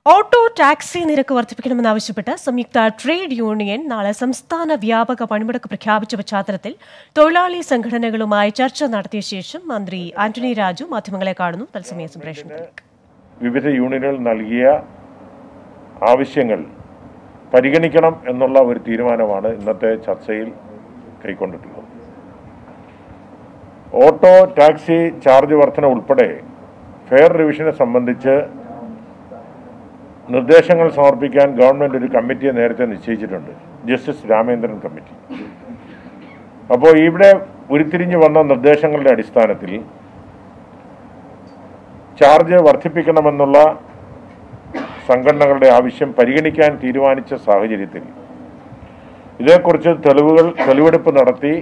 Auto taxi നിരക്ക് വർദ്ധിപ്പിക്കണമെന്നാവശ്യപ്പെട്ട് സംയുക്ത trade union നാളെ സംസ്ഥാന വ്യാപക പണിമുടക്ക് പ്രഖ്യാപിച്ച പശ്ചാത്തലത്തിൽ തൊഴിലാളി സംഘടനകളുമായി ചർച്ച നടത്തിയ ശേഷം മന്ത്രി ആന്റണി രാജു മാധ്യമങ്ങളെ കാണുന്നു തത്സമയ സംപ്രേഷണത്തിലേക്ക് വിവിധ യൂണിയനുകൾ നൽകിയ ആവശ്യങ്ങൾ പരിഗണിക്കണം എന്നുള്ള ഒരു തീരുമാനമാണ് ഇന്നത്തെ ചർച്ചയിൽ കൈക്കൊണ്ടിട്ടുള്ളത് ഓട്ടോ ടാക്സി ചാർജ് വർധന ഉൾപ്പെടെ ഫെയർ റിവിഷനെ സംബന്ധിച്ച് നിർദ്ദേശങ്ങൾ സമർപ്പിക്കാൻ ഗവൺമെന്റ് ഒരു കമ്മിറ്റിയെ നേരത്തെ നിശ്ചയിച്ചിട്ടുണ്ട് ജസ്റ്റിസ് രാമേന്ദ്രൻ കമ്മിറ്റി അപ്പോൾ ഇവിടെ ഉരുത്തിരിഞ്ഞു വന്ന നിർദ്ദേശങ്ങളുടെ അടിസ്ഥാനത്തിൽ ചാർജ് വർദ്ധിപ്പിക്കണമെന്നുള്ള സംഘടനകളുടെ ആവശ്യം പരിഗണിക്കാൻ തീരുമാനിച്ച സാഹചര്യത്തിൽ ഇതേക്കുറിച്ച് തെളിവുകൾ തെളിവെടുപ്പ് നടത്തി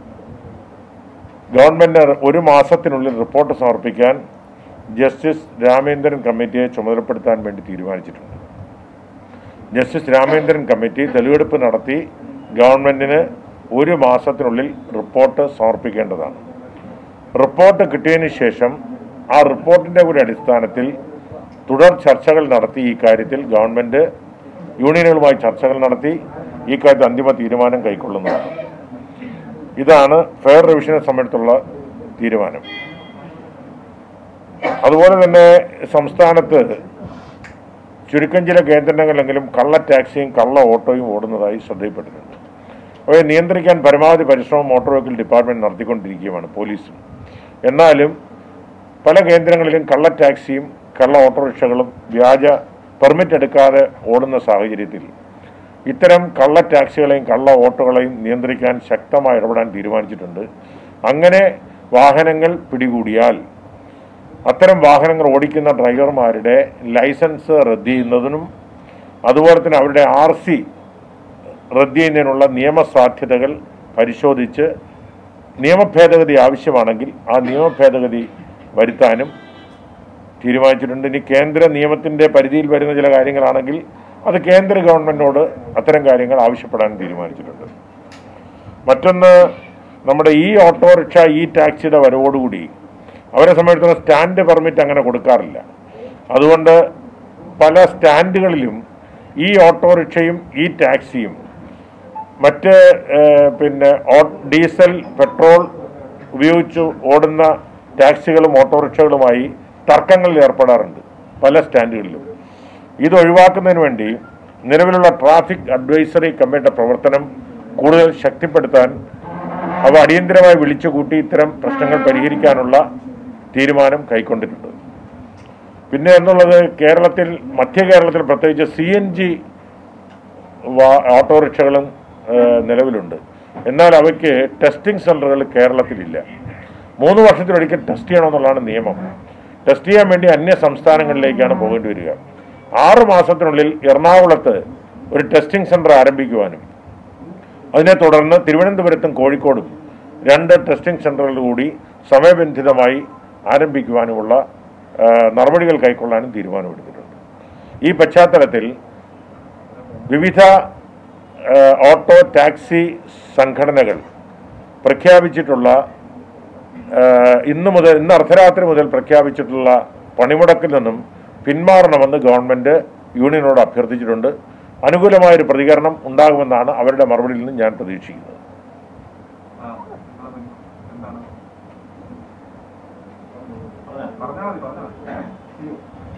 ഗവൺമെന്റ് ഒരു മാസത്തിനുള്ളിൽ റിപ്പോർട്ട് സമർപ്പിക്കാൻ ജസ്റ്റിസ് രാമേന്ദ്രൻ കമ്മിറ്റിയെ ചുമതലപ്പെടുത്താൻ വേണ്ടി തീരുമാനിച്ചിട്ടുണ്ട് ജസ്റ്റിസ് രാമേന്ദ്രൻ കമ്മിറ്റി തെളിവെടുപ്പ് നടത്തി ഗവൺമെന്റിന് ഒരു മാസത്തിനുള്ളിൽ റിപ്പോർട്ട് സമർപ്പിക്കേണ്ടതാണ് റിപ്പോർട്ട് കിട്ടിയതിന് ശേഷം ആ റിപ്പോർട്ടിന്റെ കൂടി അടിസ്ഥാനത്തിൽ തുടർ ചർച്ചകൾ നടത്തി ഈ കാര്യത്തിൽ ഗവൺമെന്റ് യൂണിയനുകളുമായി ചർച്ചകൾ നടത്തി ഈ കാര്യത്തിൽ അന്തിമ തീരുമാനം കൈക്കൊള്ളുന്നതാണ് ഇതാണ് ഫെയർ റിവിഷനെ സംബന്ധിച്ചുള്ള തീരുമാനം അതുപോലെ തന്നെ സംസ്ഥാനത്ത് ചുരുക്കം ചില കേന്ദ്രങ്ങളിലെങ്കിലും കള്ള ടാക്സിയും കള്ള ഓട്ടോയും ഓടുന്നതായി ശ്രദ്ധയിൽപ്പെട്ടിട്ടുണ്ട് അവയെ നിയന്ത്രിക്കാൻ പരമാവധി പരിശ്രമം മോട്ടോർ വെഹിക്കിൾ ഡിപ്പാർട്ട്മെന്റ് നടത്തിക്കൊണ്ടിരിക്കുകയാണ് പോലീസും എന്നാലും പല കേന്ദ്രങ്ങളിലും കള്ള ടാക്സിയും കള്ള ഓട്ടോറിക്ഷകളും വ്യാജ പെർമിറ്റ് എടുക്കാതെ ഓടുന്ന സാഹചര്യത്തിൽ ഇത്തരം കള്ള ടാക്സികളെയും കള്ള ഓട്ടോകളെയും നിയന്ത്രിക്കാൻ ശക്തമായി ഇടപെടാൻ തീരുമാനിച്ചിട്ടുണ്ട് അങ്ങനെ വാഹനങ്ങൾ പിടികൂടിയാൽ അത്തരം വാഹനങ്ങൾ ഓടിക്കുന്ന ഡ്രൈവർമാരുടെ ലൈസൻസ് റദ്ദ് ചെയ്യുന്നതിനും അതുപോലെ തന്നെ അവരുടെ ആർ സി റദ്ദ് ചെയ്യുന്നതിനുള്ള നിയമസാധ്യതകൾ പരിശോധിച്ച് നിയമഭേദഗതി ആവശ്യമാണെങ്കിൽ ആ നിയമഭേദഗതി വരുത്താനും തീരുമാനിച്ചിട്ടുണ്ട് ഇനി കേന്ദ്ര നിയമത്തിന്റെ പരിധിയിൽ വരുന്ന ചില കാര്യങ്ങളാണെങ്കിൽ അത് കേന്ദ്ര ഗവൺമെന്റിനോട് അത്തരം കാര്യങ്ങൾ ആവശ്യപ്പെടാൻ തീരുമാനിച്ചിട്ടുണ്ട് മറ്റൊന്ന് നമ്മുടെ ഈ ഓട്ടോറിക്ഷ ഈ ടാക്സിയുടെ വരവോടുകൂടി അവരെ സംബന്ധിച്ചിടത്തോളം സ്റ്റാൻഡ് പെർമിറ്റ് അങ്ങനെ കൊടുക്കാറില്ല അതുകൊണ്ട് പല സ്റ്റാൻഡുകളിലും ഈ ഓട്ടോറിക്ഷയും ഈ ടാക്സിയും മറ്റ് ഏഹ്, പിന്നെ ഓ- ഡീസൽ പെട്രോൾ ഉപയോഗിച്ച് ഓടുന്ന ടാക്സികളും ഓട്ടോറിക്ഷകളുമായി തർക്കങ്ങളിൽ ഏർപ്പെടാറുണ്ട് പല സ്റ്റാൻഡുകളിലും ഇത് ഒഴിവാക്കുന്നതിന് വേണ്ടി നിലവിലുള്ള ട്രാഫിക് അഡ്വൈസറി കമ്മിറ്റിയുടെ പ്രവർത്തനം കൂടുതൽ ശക്തിപ്പെടുത്താൻ അവ അടിയന്തരമായി വിളിച്ചുകൂട്ടി ഇത്തരം പ്രശ്നങ്ങൾ പരിഹരിക്കാനുള്ള തീരുമാനം കൈക്കൊണ്ടിട്ടുണ്ട് പിന്നെ എന്നുള്ളത് കേരളത്തിൽ മധ്യ കേരളത്തിൽ പ്രത്യേകിച്ച് സി എൻ ജി ഓട്ടോറിക്ഷകളും ഏഹ്, നിലവിലുണ്ട് എന്നാൽ അവയ്ക്ക് ടെസ്റ്റിംഗ് സെന്ററുകൾ കേരളത്തിലില്ല മൂന്ന് വർഷത്തിലൊരിക്കൽ ടെസ്റ്റ് ചെയ്യണമെന്നുള്ളതാണ് നിയമം ടെസ്റ്റ് ചെയ്യാൻ വേണ്ടി അന്യ സംസ്ഥാനങ്ങളിലേക്കാണ് പോകേണ്ടി വരിക ആറ് മാസത്തിനുള്ളിൽ എറണാകുളത്ത് ഒരു ടെസ്റ്റിംഗ് സെന്റർ ആരംഭിക്കുവാനും അതിനെ തുടർന്ന് തിരുവനന്തപുരത്തും കോഴിക്കോടും രണ്ട് ടെസ്റ്റിംഗ് സെന്ററുകൾ കൂടി സമയബന്ധിതമായി ആരംഭിക്കുവാനുമുള്ള ആ, നടപടികൾ കൈക്കൊള്ളാനും തീരുമാനമെടുത്തിട്ടുണ്ട് ഈ പശ്ചാത്തലത്തിൽ വിവിധ ആ, ഓട്ടോ ടാക്സി സംഘടനകൾ പ്രഖ്യാപിച്ചിട്ടുള്ള ആ, ഇന്ന് മുതൽ ഇന്ന് അർദ്ധരാത്രി മുതൽ പ്രഖ്യാപിച്ചിട്ടുള്ള പണിമുടക്കിൽ നിന്നും പിന്മാറണമെന്ന് ഗവൺമെന്റ് യൂണിയനോട് അഭ്യർത്ഥിച്ചിട്ടുണ്ട് അനുകൂലമായൊരു പ്രതികരണം ഉണ്ടാകുമെന്നാണ് അവരുടെ മറുപടിയിൽ നിന്ന് ഞാൻ പ്രതീക്ഷിക്കുന്നത് ആ, അത് എന്താണ്? പറഞ്ഞാ മതി, പറഞ്ഞാ മതി.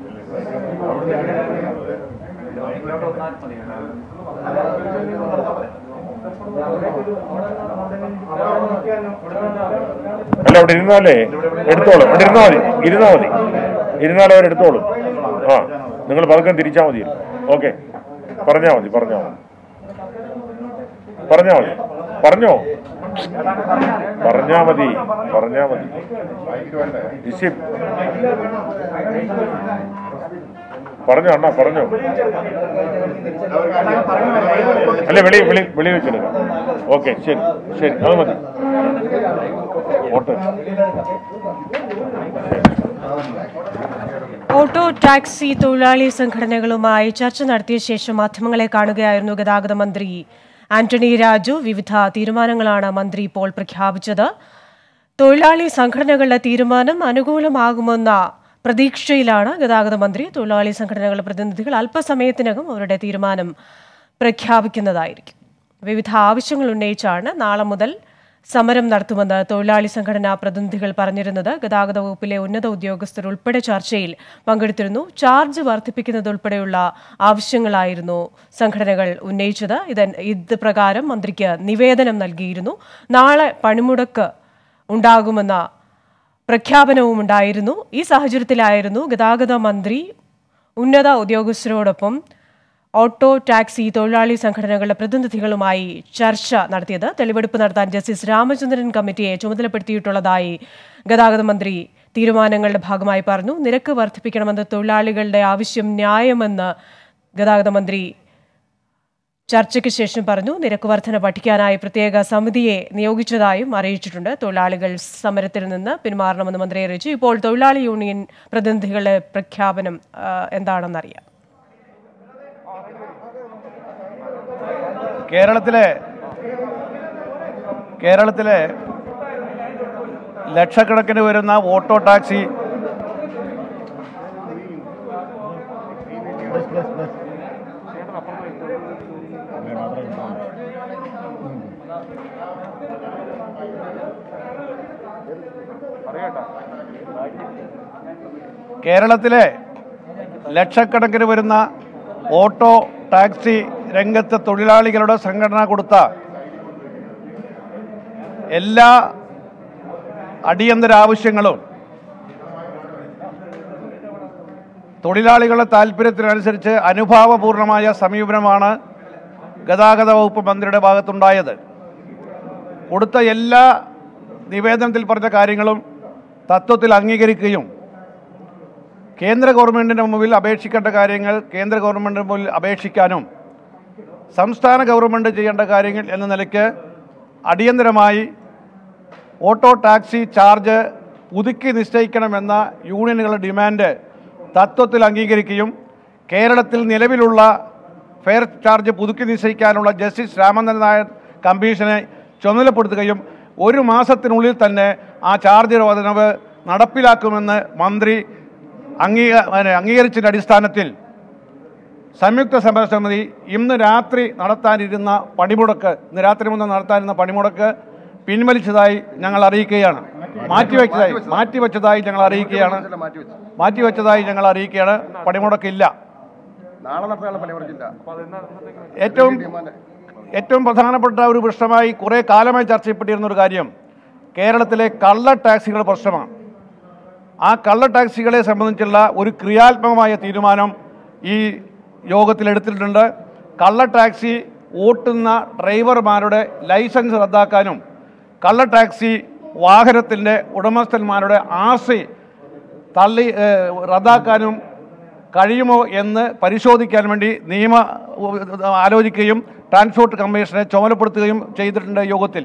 അല്ല അവിടെ ഇരുന്നാലേ എടുത്തോളും അവിടെ ഇരുന്നാ മതി ഇരുന്നാ മതി ഇരുന്നാൽ അവരെടുത്തോളും ആ നിങ്ങൾ പതുക്കം തിരിച്ചാൽ മതി ഓക്കെ പറഞ്ഞാൽ മതി പറഞ്ഞാൽ മതി പറഞ്ഞാൽ മതി പറഞ്ഞോ പറഞ്ഞാ മതി പറഞ്ഞാ മതി ഇസി പറഞ്ഞോ അണ്ണാ പറഞ്ഞോ അല്ല വെളി വെളി വെളി വെച്ചെടുക്കാം ഓക്കെ ശരി ശരി അത് മതി ഓട്ടോ ഓട്ടോ ടാക്സി തൊഴിലാളി സംഘടനകളുമായി ചർച്ച നടത്തിയ ശേഷം മാധ്യമങ്ങളെ കാണുകയായിരുന്നു ഗതാഗത മന്ത്രി ആന്റണി രാജു വിവിധ തീരുമാനങ്ങളാണ് മന്ത്രി ഇപ്പോൾ പ്രഖ്യാപിച്ചത് തൊഴിലാളി സംഘടനകളുടെ തീരുമാനം അനുകൂലമാകുമെന്ന പ്രതീക്ഷയിലാണ് ഗതാഗത മന്ത്രി തൊഴിലാളി സംഘടനകളുടെ പ്രതിനിധികൾ അല്പസമയത്തിനകം അവരുടെ തീരുമാനം പ്രഖ്യാപിക്കുന്നതായിരിക്കും വിവിധ ആവശ്യങ്ങൾ ഉന്നയിച്ചാണ് നാളെ മുതൽ സമരം നടത്തുമെന്ന് തൊഴിലാളി സംഘടനാ പ്രതിനിധികൾ പറഞ്ഞിരുന്നത് ഗതാഗത വകുപ്പിലെ ഉന്നത ഉദ്യോഗസ്ഥർ ഉൾപ്പെടെ ചർച്ചയിൽ പങ്കെടുത്തിരുന്നു ചാർജ് വർദ്ധിപ്പിക്കുന്നതുൾപ്പെടെയുള്ള ആവശ്യങ്ങളായിരുന്നു സംഘടനകൾ ഉന്നയിച്ചത് ഇത് ഇത് പ്രകാരം മന്ത്രിക്ക് നിവേദനം നൽകിയിരുന്നു നാളെ പണിമുടക്ക് ഉണ്ടാകുമെന്ന പ്രഖ്യാപനവും ഉണ്ടായിരുന്നു ഈ സാഹചര്യത്തിലായിരുന്നു ഗതാഗത മന്ത്രി ഉന്നത ഉദ്യോഗസ്ഥരോടൊപ്പം ഓട്ടോ ടാക്സി തൊഴിലാളി സംഘടനകളുടെ പ്രതിനിധികളുമായി ചർച്ച നടത്തിയത് തെളിവെടുപ്പ് നടത്താൻ ജസ്റ്റിസ് രാമചന്ദ്രൻ കമ്മിറ്റിയെ ചുമതലപ്പെടുത്തിയിട്ടുള്ളതായി ഗതാഗത മന്ത്രി തീരുമാനങ്ങളുടെ ഭാഗമായി പറഞ്ഞു നിരക്ക് വർദ്ധിപ്പിക്കണമെന്ന് തൊഴിലാളികളുടെ ആവശ്യം ന്യായമെന്ന് ഗതാഗത മന്ത്രി ചർച്ചയ്ക്ക് ശേഷം പറഞ്ഞു നിരക്ക് വർധന പഠിക്കാനായി പ്രത്യേക സമിതിയെ നിയോഗിച്ചതായും അറിയിച്ചിട്ടുണ്ട് തൊഴിലാളികൾ സമരത്തിൽ നിന്ന് പിന്മാറണമെന്ന് മന്ത്രി അറിയിച്ചു ഇപ്പോൾ തൊഴിലാളി യൂണിയൻ പ്രതിനിധികളുടെ പ്രഖ്യാപനം ആ, എന്താണെന്നറിയാം കേരളത്തിലെ കേരളത്തിലെ ലക്ഷക്കണക്കിന് വരുന്ന ഓട്ടോ ടാക്സി കേരളത്തിലെ ലക്ഷക്കണക്കിന് വരുന്ന ഓട്ടോ ടാക്സി രംഗത്തെ തൊഴിലാളികളുടെ സംഘടന കൊടുത്ത എല്ലാ അടിയന്തര ആവശ്യങ്ങളും തൊഴിലാളികളുടെ താല്പര്യത്തിനനുസരിച്ച് അനുഭാവപൂർണമായ സമീപനമാണ് ഗതാഗത വകുപ്പ് മന്ത്രിയുടെ ഭാഗത്തുണ്ടായത് കൊടുത്ത എല്ലാ നിവേദനത്തിൽ പറഞ്ഞ കാര്യങ്ങളും തത്വത്തിൽ അംഗീകരിക്കുകയും കേന്ദ്ര ഗവൺമെൻറ്റിൻ്റെ മുമ്പിൽ അപേക്ഷിക്കേണ്ട കാര്യങ്ങൾ കേന്ദ്ര ഗവൺമെൻറ്റിന് മുമ്പിൽ അപേക്ഷിക്കാനും സംസ്ഥാന ഗവൺമെൻറ് ചെയ്യേണ്ട കാര്യങ്ങൾ എന്ന നിലയ്ക്ക് അടിയന്തരമായി ഓട്ടോ ടാക്സി ചാർജ് പുതുക്കി നിശ്ചയിക്കണമെന്ന യൂണിയനുകളുടെ ഡിമാൻഡ് തത്വത്തിൽ അംഗീകരിക്കുകയും കേരളത്തിൽ നിലവിലുള്ള ഫെയർ ചാർജ് പുതുക്കി നിശ്ചയിക്കാനുള്ള ജസ്റ്റിസ് രാമചന്ദ്രൻ നായർ കമ്മീഷനെ ചുമതലപ്പെടുത്തുകയും ഒരു മാസത്തിനുള്ളിൽ തന്നെ ആ ചാർജ് വർധനവ് നടപ്പിലാക്കുമെന്ന് മന്ത്രി അംഗീക പിന്നെ അംഗീകരിച്ചതിൻ്റെ അടിസ്ഥാനത്തിൽ സംയുക്ത സമരസമിതി ഇന്ന് രാത്രി നടത്താനിരുന്ന പണിമുടക്ക് ഇന്ന് രാത്രി മുതൽ നടത്താനിരുന്ന പണിമുടക്ക് പിൻവലിച്ചതായി ഞങ്ങൾ അറിയിക്കുകയാണ് മാറ്റിവെച്ചതായി മാറ്റിവെച്ചതായി ഞങ്ങൾ അറിയിക്കുകയാണ് മാറ്റിവെച്ചതായി ഞങ്ങൾ അറിയിക്കുകയാണ് പണിമുടക്കില്ല നാളെ നടത്താനുള്ള പണിമുടക്കില്ല ഏറ്റവും ഏറ്റവും പ്രധാനപ്പെട്ട ഒരു പ്രശ്നമായി കുറേ കാലമായി ചർച്ച ചെയ്യപ്പെട്ടിരുന്ന ഒരു കാര്യം കേരളത്തിലെ കള്ള ടാക്സികളുടെ പ്രശ്നമാണ് ആ കള്ള ടാക്സികളെ സംബന്ധിച്ചുള്ള ഒരു ക്രിയാത്മകമായ തീരുമാനം ഈ യോഗത്തിൽ എടുത്തിട്ടുണ്ട് കള്ള ടാക്സി ഓട്ടുന്ന ഡ്രൈവർമാരുടെ ലൈസൻസ് റദ്ദാക്കാനും കള്ള ടാക്സി വാഹനത്തിൻ്റെ ഉടമസ്ഥന്മാരുടെ ആർസി തള്ളി ഏഹ്, റദ്ദാക്കാനും കഴിയുമോ എന്ന് പരിശോധിക്കാൻ വേണ്ടി നിയമ ഉ- ആലോചിക്കുകയും ട്രാൻസ്പോർട്ട് കമ്മീഷനെ ചുമതലപ്പെടുത്തുകയും ചെയ്തിട്ടുണ്ട് യോഗത്തിൽ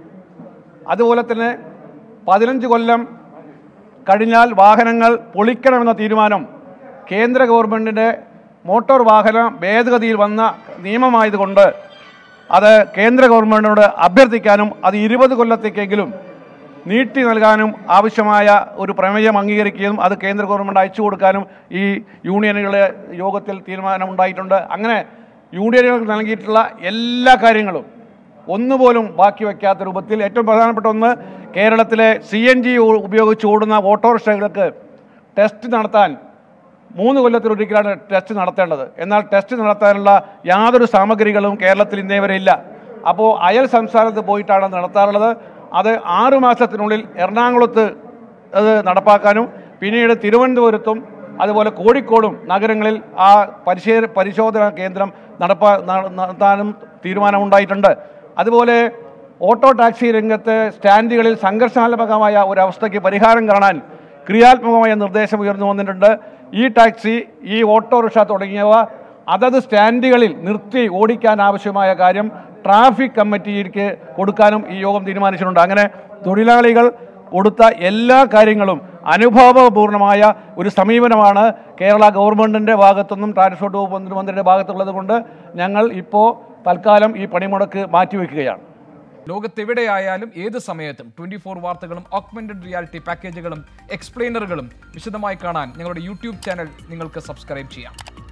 അതുപോലെ തന്നെ പതിനഞ്ച് കൊല്ലം കഴിഞ്ഞാൽ വാഹനങ്ങൾ പൊളിക്കണമെന്ന തീരുമാനം കേന്ദ്ര ഗവൺമെൻറ്റിൻ്റെ മോട്ടോർ വാഹന ഭേദഗതിയിൽ വന്ന നിയമമായതുകൊണ്ട് അത് കേന്ദ്ര ഗവൺമെൻറ്റിനോട് അഭ്യർത്ഥിക്കാനും അത് ഇരുപത് കൊല്ലത്തേക്കെങ്കിലും നീട്ടി നൽകാനും ആവശ്യമായ ഒരു പ്രമേയം അംഗീകരിക്കുകയും അത് കേന്ദ്ര ഗവൺമെൻറ് അയച്ചു കൊടുക്കാനും ഈ യൂണിയനുകളുടെ യോഗത്തിൽ തീരുമാനമുണ്ടായിട്ടുണ്ട് അങ്ങനെ യൂണിയനുകൾക്ക് നൽകിയിട്ടുള്ള എല്ലാ കാര്യങ്ങളും ഒന്നുപോലും ബാക്കി വയ്ക്കാത്ത രൂപത്തിൽ ഏറ്റവും പ്രധാനപ്പെട്ട ഒന്ന് കേരളത്തിലെ സി എൻ ജി ഉപയോഗിച്ച് ഓടുന്ന ഓട്ടോറിക്ഷകൾക്ക് ടെസ്റ്റ് നടത്താൻ മൂന്ന് കൊല്ലത്തിലൊരിക്കലാണ് ടെസ്റ്റ് നടത്തേണ്ടത് എന്നാൽ ടെസ്റ്റ് നടത്താനുള്ള യാതൊരു സാമഗ്രികളും കേരളത്തിൽ ഇന്നേ വരെ ഇല്ല അപ്പോൾ അയൽ സംസ്ഥാനത്ത് പോയിട്ടാണ് നടത്താറുള്ളത് അത് ആറു മാസത്തിനുള്ളിൽ എറണാകുളത്ത് അത് നടപ്പാക്കാനും പിന്നീട് തിരുവനന്തപുരത്തും അതുപോലെ കോഴിക്കോടും നഗരങ്ങളിൽ ആ പരിശേ പരിശോധനാ കേന്ദ്രം നടപ്പാ ന- നടത്താനും തീരുമാനമുണ്ടായിട്ടുണ്ട് അതുപോലെ ഓട്ടോ ടാക്സി രംഗത്ത് സ്റ്റാൻഡുകളിൽ സംഘർഷാത്മകമായ ഒരവസ്ഥയ്ക്ക് പരിഹാരം കാണാൻ ക്രിയാത്മകമായ നിർദ്ദേശം ഉയർന്നു വന്നിട്ടുണ്ട് ഈ ടാക്സി ഈ ഓട്ടോറിക്ഷ തുടങ്ങിയവ അതത് സ്റ്റാൻഡുകളിൽ നിർത്തി ഓടിക്കാൻ ആവശ്യമായ കാര്യം ട്രാഫിക് കമ്മിറ്റിക്ക് കൊടുക്കാനും ഈ യോഗം തീരുമാനിച്ചിട്ടുണ്ട് അങ്ങനെ തൊഴിലാളികൾ കൊടുത്ത എല്ലാ കാര്യങ്ങളും അനുഭാവപൂർണമായ ഒരു സമീപനമാണ് കേരള ഗവൺമെൻറ്റിൻ്റെ ഭാഗത്തുനിന്നും ട്രാൻസ്പോർട്ട് വകുപ്പ് മന്ത്രി- മന്ത്രിയുടെ ഭാഗത്തുള്ളത് കൊണ്ട് ഞങ്ങൾ ഇപ്പോൾ തൽക്കാലം ഈ പണിമുടക്ക് മാറ്റിവെക്കുകയാണ് ലോകത്തെവിടെയായാലും ഏത് സമയത്തും ട്വന്റി ഫോർ വാർത്തകളും ഓഗ്മെന്റഡ് റിയാലിറ്റി പാക്കേജുകളും എക്സ്പ്ലെയിനറുകളും വിശദമായി കാണാൻ ഞങ്ങളുടെ യൂട്യൂബ് ചാനൽ നിങ്ങൾക്ക് സബ്സ്ക്രൈബ് ചെയ്യാം